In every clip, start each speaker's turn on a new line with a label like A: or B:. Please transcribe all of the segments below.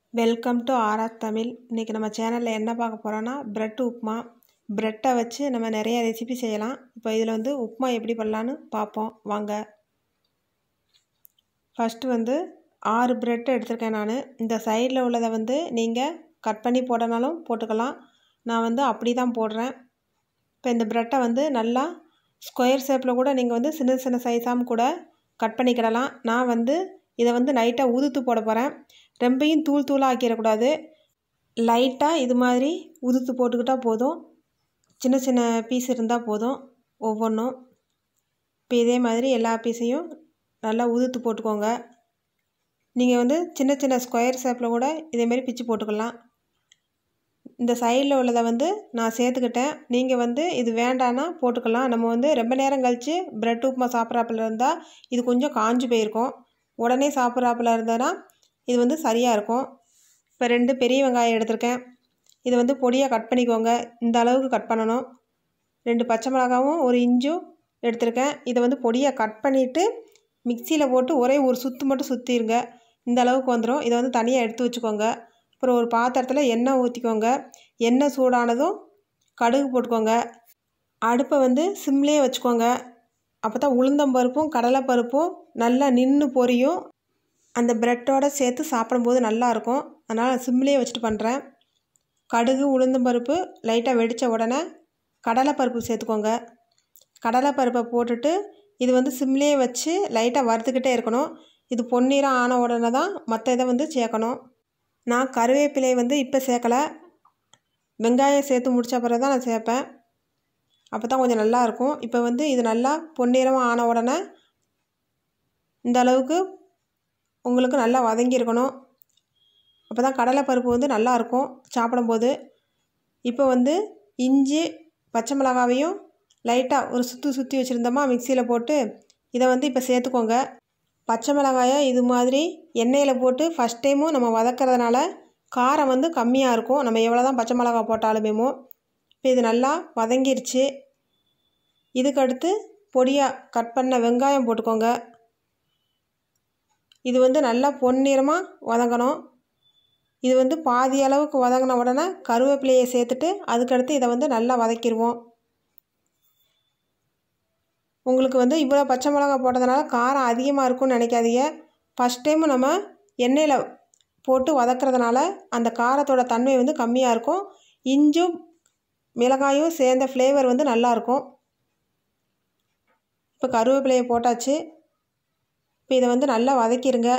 A: welcome to RR Tamil இன்றைக்கி நம்ம சேனலில் என்ன பார்க்க போகிறோன்னா பிரெட் உப்புமா பிரெட்டை வச்சு நம்ம நிறைய ரெசிபி செய்யலாம் இப்போ இதில் வந்து உப்புமா எப்படி பண்ணலான்னு பார்ப்போம் வாங்க ஃபஸ்ட்டு வந்து ஆறு பிரெட் எடுத்திருக்கேன் நான் இந்த சைடில் உள்ளதை வந்து நீங்கள் கட் பண்ணி போடனாலும் போட்டுக்கலாம் நான் வந்து அப்படி தான் போடுறேன் இப்போ இந்த பிரெட்டை வந்து நல்லா ஸ்கொயர் ஷேப்பில் கூட நீங்கள் வந்து சின்ன சின்ன சைஸாகவும் கூட கட் பண்ணிக்கிடலாம் நான் வந்து இதை வந்து நைட்டாக உதுத்து போட போகிறேன் ரொம்பையும் தூள் தூளாக ஆக்கிடக்கூடாது லைட்டாக இது மாதிரி உதுத்து போட்டுக்கிட்டால் போதும் சின்ன சின்ன பீஸ் இருந்தால் போதும் ஒவ்வொன்றும் இப்போ இதே மாதிரி எல்லா பீஸையும் நல்லா உதுத்து போட்டுக்கோங்க நீங்கள் வந்து சின்ன சின்ன ஸ்கொயர் ஷேப்பில் கூட இதேமாரி பிச்சு போட்டுக்கலாம் இந்த சைடில் உள்ளதை வந்து நான் சேர்த்துக்கிட்டேன் நீங்கள் வந்து இது வேண்டான்னா போட்டுக்கலாம் நம்ம வந்து ரொம்ப நேரம் கழித்து ப்ரெட் உப்புமா சாப்பிட்றாப்புல இருந்தால் இது கொஞ்சம் காஞ்சு போயிருக்கும் உடனே சாப்பிட்றாப்புல இருந்ததுன்னா இது வந்து சரியாக இருக்கும் இப்போ ரெண்டு பெரிய வெங்காயம் எடுத்திருக்கேன் இதை வந்து பொடியாக கட் பண்ணிக்கோங்க இந்த அளவுக்கு கட் பண்ணணும் ரெண்டு பச்சை மிளகாவும் ஒரு இஞ்சும் எடுத்திருக்கேன் இதை வந்து பொடியாக கட் பண்ணிவிட்டு மிக்சியில் போட்டு ஒரே ஒரு சுற்று மட்டும் சுற்றிருங்க இந்த அளவுக்கு வந்துடும் இதை வந்து தனியாக எடுத்து வச்சுக்கோங்க அப்புறம் ஒரு பாத்திரத்தில் எண்ணெய் ஊற்றிக்கோங்க எண்ணெய் சூடானதும் கடுகு போட்டுக்கோங்க அடுப்பை வந்து சிம்லேயே வச்சுக்கோங்க அப்போ தான் உளுந்தம்பருப்பும் கடலைப்பருப்பும் நல்லா நின்று பொரியும் அந்த ப்ரெட்டோடு சேர்த்து சாப்பிடும்போது நல்லாயிருக்கும் அதனால் சிம்லேயே வச்சுட்டு பண்ணுறேன் கடுகு உளுந்தம்பருப்பு லைட்டாக வெடித்த உடனே கடலைப்பருப்பு சேர்த்துக்கோங்க கடலைப்பருப்பை போட்டுட்டு இது வந்து சிம்லேயே வச்சு லைட்டாக வறுத்துக்கிட்டே இருக்கணும் இது பொன்னிறம் ஆன உடனே தான் மற்ற இதை வந்து சேர்க்கணும் நான் கருவேப்பிலை வந்து இப்போ சேர்க்கலை வெங்காயம் சேர்த்து முடித்த பிறகு தான் நான் சேர்ப்பேன் அப்போ தான் கொஞ்சம் நல்லாயிருக்கும் இப்போ வந்து இது நல்லா பொன்னிறமாக ஆன உடனே இந்த அளவுக்கு உங்களுக்கு நல்லா வதங்கியிருக்கணும் அப்போ தான் கடலைப்பருப்பு வந்து நல்லாயிருக்கும் சாப்பிடும்போது இப்போ வந்து இஞ்சி பச்சை மிளகாவையும் லைட்டாக ஒரு சுற்றி சுற்றி வச்சுருந்தோமா மிக்சியில் போட்டு இதை வந்து இப்போ சேர்த்துக்கோங்க பச்சை மிளகாயை இது மாதிரி எண்ணெயில் போட்டு ஃபஸ்ட் டைமும் நம்ம வதக்கிறதுனால காரம் வந்து கம்மியாக இருக்கும் நம்ம எவ்வளோ தான் பச்சை மிளகா போட்டாலுமேமோ இப்போ இது நல்லா வதங்கிருச்சு இதுக்கடுத்து பொடியாக கட் பண்ண வெங்காயம் போட்டுக்கோங்க இது வந்து நல்லா பொன்னிறமாக வதங்கணும் இது வந்து பாதி அளவுக்கு வதங்கின உடனே கருவேப்பிலையை சேர்த்துட்டு அதுக்கடுத்து இதை வந்து நல்லா வதக்கிடுவோம் உங்களுக்கு வந்து இவ்வளோ பச்சை மிளகா போட்டதுனால காரம் அதிகமாக இருக்கும்னு நினைக்காதீங்க ஃபஸ்ட் டைம் நம்ம எண்ணெயில் போட்டு வதக்கிறதுனால அந்த காரத்தோட தன்மை வந்து கம்மியாக இருக்கும் இஞ்சும் மிளகாயும் சேர்ந்த ஃப்ளேவர் வந்து நல்லாயிருக்கும் இப்போ கருவேப்பிலையை போட்டாச்சு இப்போ இதை வந்து நல்லா வதக்கிடுங்க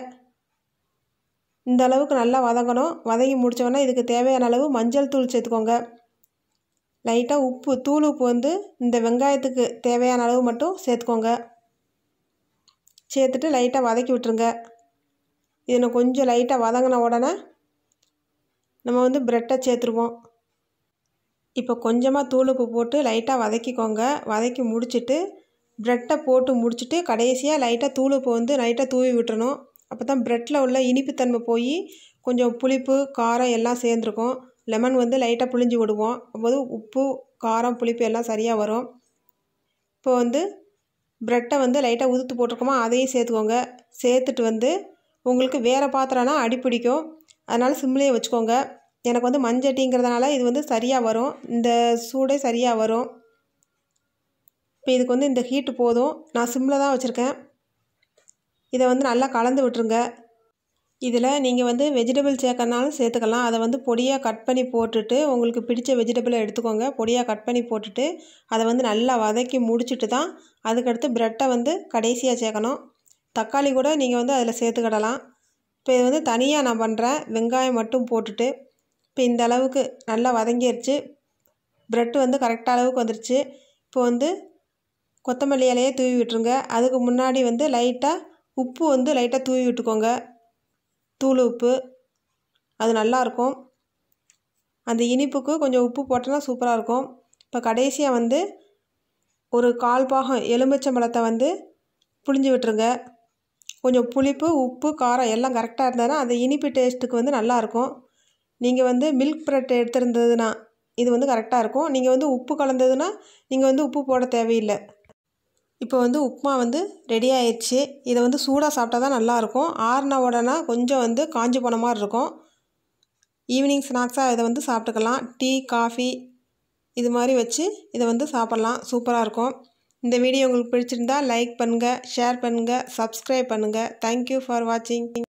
A: இந்த அளவுக்கு நல்லா வதங்கணும் வதங்கி முடித்தோடனே இதுக்கு தேவையான அளவு மஞ்சள் தூள் சேர்த்துக்கோங்க லைட்டாக உப்பு தூள் உப்பு வந்து இந்த வெங்காயத்துக்கு தேவையான அளவு மட்டும் சேர்த்துக்கோங்க சேர்த்துட்டு லைட்டாக வதக்கி விட்டுருங்க இது கொஞ்சம் லைட்டாக வதங்கின உடனே நம்ம வந்து ப்ரெட்டை சேர்த்துருவோம் இப்போ கொஞ்சமாக தூள் உப்பு போட்டு லைட்டாக வதக்கிக்கோங்க வதக்கி முடிச்சுட்டு ப்ரெட்டை போட்டு முடிச்சுட்டு கடைசியாக லைட்டாக தூள் உப்பு வந்து லைட்டாக தூவி விட்டுறணும் அப்போ தான் ப்ரெட்டில் உள்ள இனிப்புத்தன்மை போய் கொஞ்சம் புளிப்பு காரம் எல்லாம் சேர்ந்துருக்கும் லெமன் வந்து லைட்டாக புளிஞ்சு விடுவோம் அப்போது உப்பு காரம் புளிப்பு எல்லாம் சரியாக வரும் இப்போ வந்து ப்ரெட்டை வந்து லைட்டாக உதுத்து போட்டிருக்கோமா அதையும் சேர்த்துக்கோங்க சேர்த்துட்டு வந்து உங்களுக்கு வேறு பாத்திரம்னா அடி பிடிக்கும் அதனால் சிம்லேயே வச்சுக்கோங்க எனக்கு வந்து மஞ்சட்டிங்கிறதுனால இது வந்து சரியாக வரும் இந்த சூடே சரியாக வரும் இப்போ இதுக்கு வந்து இந்த ஹீட்டு போதும் நான் சிம்மில் தான் வச்சுருக்கேன் இதை வந்து நல்லா கலந்து விட்டுருங்க இதில் நீங்கள் வந்து வெஜிடபிள் சேர்க்கறனாலும் சேர்த்துக்கலாம் அதை வந்து பொடியாக கட் பண்ணி போட்டுட்டு உங்களுக்கு பிடிச்ச வெஜிடபிளை எடுத்துக்கோங்க பொடியாக கட் பண்ணி போட்டுட்டு அதை வந்து நல்லா வதக்கி முடிச்சுட்டு தான் அதுக்கடுத்து ப்ரெட்டை வந்து கடைசியாக சேர்க்கணும் தக்காளி கூட நீங்கள் வந்து அதில் சேர்த்துக்கிடலாம் இப்போ இது வந்து தனியாக நான் பண்ணுறேன் வெங்காயம் மட்டும் போட்டுட்டு இப்போ இந்த அளவுக்கு நல்லா வதங்கிருச்சு ப்ரெட்டு வந்து கரெக்டாக அளவுக்கு வந்துருச்சு இப்போ வந்து கொத்தமல்லி இலையே தூவி விட்டுருங்க அதுக்கு முன்னாடி வந்து லைட்டாக உப்பு வந்து லைட்டாக தூவி விட்டுக்கோங்க தூள் உப்பு அது நல்லாயிருக்கும் அந்த இனிப்புக்கு கொஞ்சம் உப்பு போட்டோன்னா சூப்பராக இருக்கும் இப்போ கடைசியாக வந்து ஒரு கால் பாகம் எலுமிச்சம்பழத்தை வந்து புளிஞ்சு விட்டுருங்க கொஞ்சம் புளிப்பு உப்பு காரம் எல்லாம் கரெக்டாக இருந்ததுன்னா அந்த இனிப்பு டேஸ்ட்டுக்கு வந்து நல்லாயிருக்கும் நீங்கள் வந்து மில்க் ப்ரெட் எடுத்திருந்ததுன்னா இது வந்து கரெக்டாக இருக்கும் நீங்கள் வந்து உப்பு கலந்ததுன்னா நீங்கள் வந்து உப்பு போட தேவையில்லை இப்போ வந்து உப்புமா வந்து ரெடி ஆயிடுச்சு இதை வந்து சூடாக சாப்பிட்டா தான் நல்லாயிருக்கும் ஆறின உடனே கொஞ்சம் வந்து காஞ்சி போன மாதிரி இருக்கும் ஈவினிங் ஸ்நாக்ஸாக இதை வந்து சாப்பிட்டுக்கலாம் டீ காஃபி இது மாதிரி வச்சு இதை வந்து சாப்பிட்லாம் சூப்பராக இருக்கும் இந்த வீடியோ உங்களுக்கு பிடிச்சிருந்தா லைக் பண்ணுங்கள் ஷேர் பண்ணுங்கள் சப்ஸ்கிரைப் பண்ணுங்கள் தேங்க்யூ ஃபார் வாட்சிங்